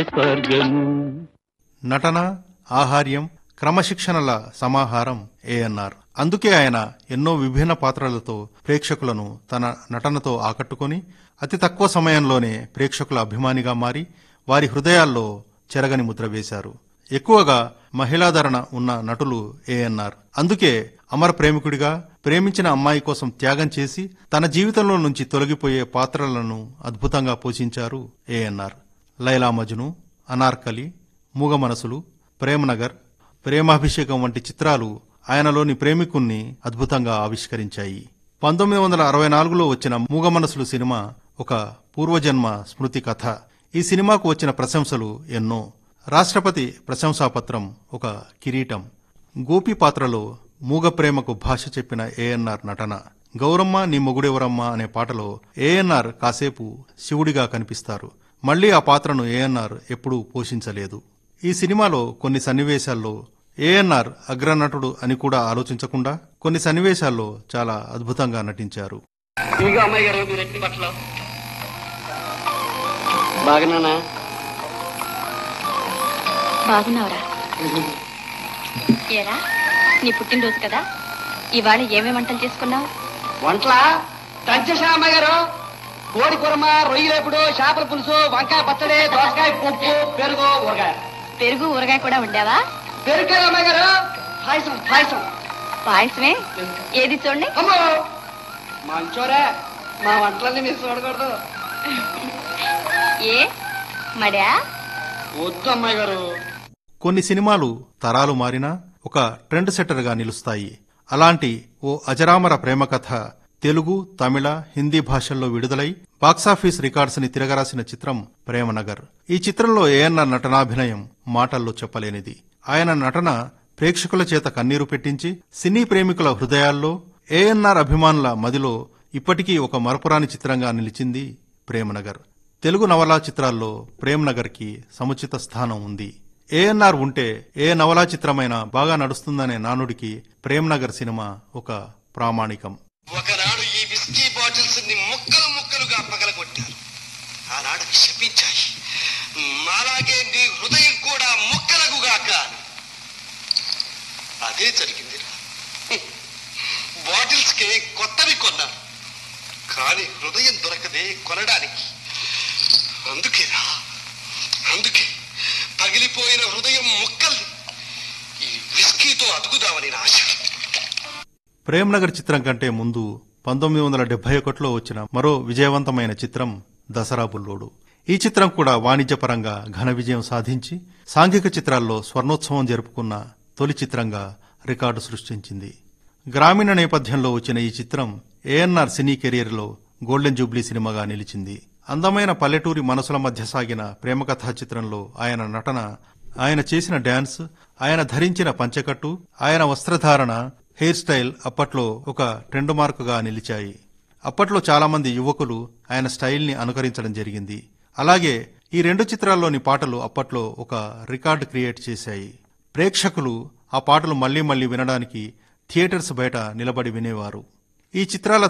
స్వర్గము నటన ఆహార్యం క్రమశిక్షణల సమాహారం ఏఎన్ఆర్ అందుకే ఆయన ఎన్నో విభిన్న పాత్రలతో ప్రేక్షకులను తన నటనతో ఆకట్టుకొని అతి తక్కువ సమయంలోనే ప్రేక్షకుల అభిమానిగా మారి వారి హృదయాల్లో చెరగని ముద్ర వేశారు ఎక్కువగా మహిళాధరణ ఉన్న నటులు ఏఎన్ఆర్ అందుకే అమర ప్రేమికుడిగా ప్రేమించిన అమ్మాయి కోసం త్యాగం చేసి తన జీవితంలో నుంచి తొలగిపోయే పాత్రలను అద్భుతంగా పోషించారు ఏఎన్ఆర్ లైలా మజ్ను అనార్కలి మూగ మనసులు ప్రేమనగర్ ప్రేమాభిషేకం వంటి చిత్రాలు ఆయనలోని ప్రేమికుణ్ణి అద్భుతంగా ఆవిష్కరించాయి పంతొమ్మిది వందల అరవై నాలుగులో వచ్చిన మూగ మనసులు సినిమా ఒక పూర్వజన్మ స్మృతి కథ ఈ సినిమాకు వచ్చిన ప్రశంసలు ఎన్నో రాష్ట్రపతి ప్రశంసాపత్రం ఒక కిరీటం గోపి పాత్రలో మూగ ప్రేమకు భాష చెప్పిన ఏఎన్ఆర్ నటన గౌరమ్మ నీ మొగుడెవరమ్మ అనే పాటలో ఏఎన్ఆర్ కాసేపు శివుడిగా కనిపిస్తారు మళ్లీ ఆ పాత్రను ఏఎన్ఆర్ ఎప్పుడూ పోషించలేదు ఈ సినిమాలో కొన్ని సన్నివేశాల్లో ఏఎన్ఆర్ అగ్రనటుడు అని కూడా ఆలోచించకుండా కొన్ని సన్నివేశాల్లో చాలా అద్భుతంగా నటించారు ఇదిగో అమ్మాయి గారు మీరు ఎట్టి బట్టలు బాగున్నానా బాగున్నావురా ఏరా నీ పుట్టినరోజు కదా ఇవాళ ఏమేమి వంటలు చేసుకున్నావు వంటల దంచేసా అమ్మాయి గారు కోడి కూరమ రొయ్యలేపుడు చేపల పులుసు వంకాయ పచ్చడి దోసకాయ పప్పు పెరుగు ఊరగాయ పెరుగు ఊరగాయ కూడా వండావా పెరుగు కదా అమ్మాయి గారు పాయసం పాయసం పాయసమే ఏది చూడండి అమ్మో మంచోరే మా వంటలన్నీ మీరు చూడకూడదు ఏ మడా వద్దు అమ్మాయి గారు కొన్ని సినిమాలు తరాలు మారినా ఒక ట్రెండ్ సెట్టర్గా నిలుస్తాయి అలాంటి ఓ అజరామర ప్రేమ కథ తెలుగు తమిళ హిందీ భాషల్లో విడుదలై బాక్సాఫీస్ రికార్డ్స్ ని తిరగరాసిన చిత్రం ప్రేమనగర్ ఈ చిత్రంలో ఏఎన్ఆర్ నటనాభినయం మాటల్లో చెప్పలేనిది ఆయన నటన ప్రేక్షకుల చేత కన్నీరు పెట్టించి సినీ ప్రేమికుల హృదయాల్లో ఏఎన్ఆర్ అభిమానుల మదిలో ఇప్పటికీ ఒక మరపురాని చిత్రంగా నిలిచింది ప్రేమనగర్ తెలుగు నవలా చిత్రాల్లో ప్రేమ్నగర్ కి సముచిత స్థానం ఉంది ఏఎన్ఆర్ ఉంటే ఏ నవలా చిత్రమైనా బాగా నడుస్తుందనే నానుడికి ప్రేమ్నగర్ సినిమా ఒక ప్రామాణికం ఒకనాడు ఈ విస్కీ బాటిల్స్ ని ముక్కలు ముక్కలుగా పగలగొట్టారు ఆనాడు శపించాయి అలాగే నీ హృదయం కూడా ముక్కలగుగాక అని. అదే జరిగింది బాటిల్స్ కి కొత్తవి కొన్నారు కానీ హృదయం దొరకదే కొనడానికి అందుకేరా అందుకే పగిలిపోయిన హృదయం ముక్కల్ని ఈ విస్కీతో అతుకుదామని నా ఆశ ప్రేమ్నగర్ చిత్రం కంటే ముందు పంతొమ్మిది వందల డెబ్బై ఒకటిలో వచ్చిన మరో విజయవంతమైన చిత్రం దసరా బుల్లోడు ఈ చిత్రం కూడా వాణిజ్యపరంగా ఘన విజయం సాధించి సాంఘిక చిత్రాల్లో స్వర్ణోత్సవం జరుపుకున్న తొలి చిత్రంగా రికార్డు సృష్టించింది గ్రామీణ నేపథ్యంలో వచ్చిన ఈ చిత్రం ఏఎన్ఆర్ సినీ కెరీర్లో గోల్డెన్ జూబ్లీ సినిమాగా నిలిచింది అందమైన పల్లెటూరి మనసుల మధ్య సాగిన ప్రేమకథా చిత్రంలో ఆయన నటన ఆయన చేసిన డాన్స్ ఆయన ధరించిన పంచెకట్టు ఆయన వస్త్రధారణ హెయిర్ స్టైల్ అప్పట్లో ఒక ట్రెండ్ మార్కుగా నిలిచాయి అప్పట్లో చాలా మంది యువకులు ఆయన స్టైల్ ని అనుకరించడం జరిగింది అలాగే ఈ రెండు చిత్రాల్లోని పాటలు అప్పట్లో ఒక రికార్డు క్రియేట్ చేశాయి ప్రేక్షకులు ఆ పాటలు మళ్లీ మళ్లీ వినడానికి థియేటర్స్ బయట నిలబడి వినేవారు ఈ చిత్రాల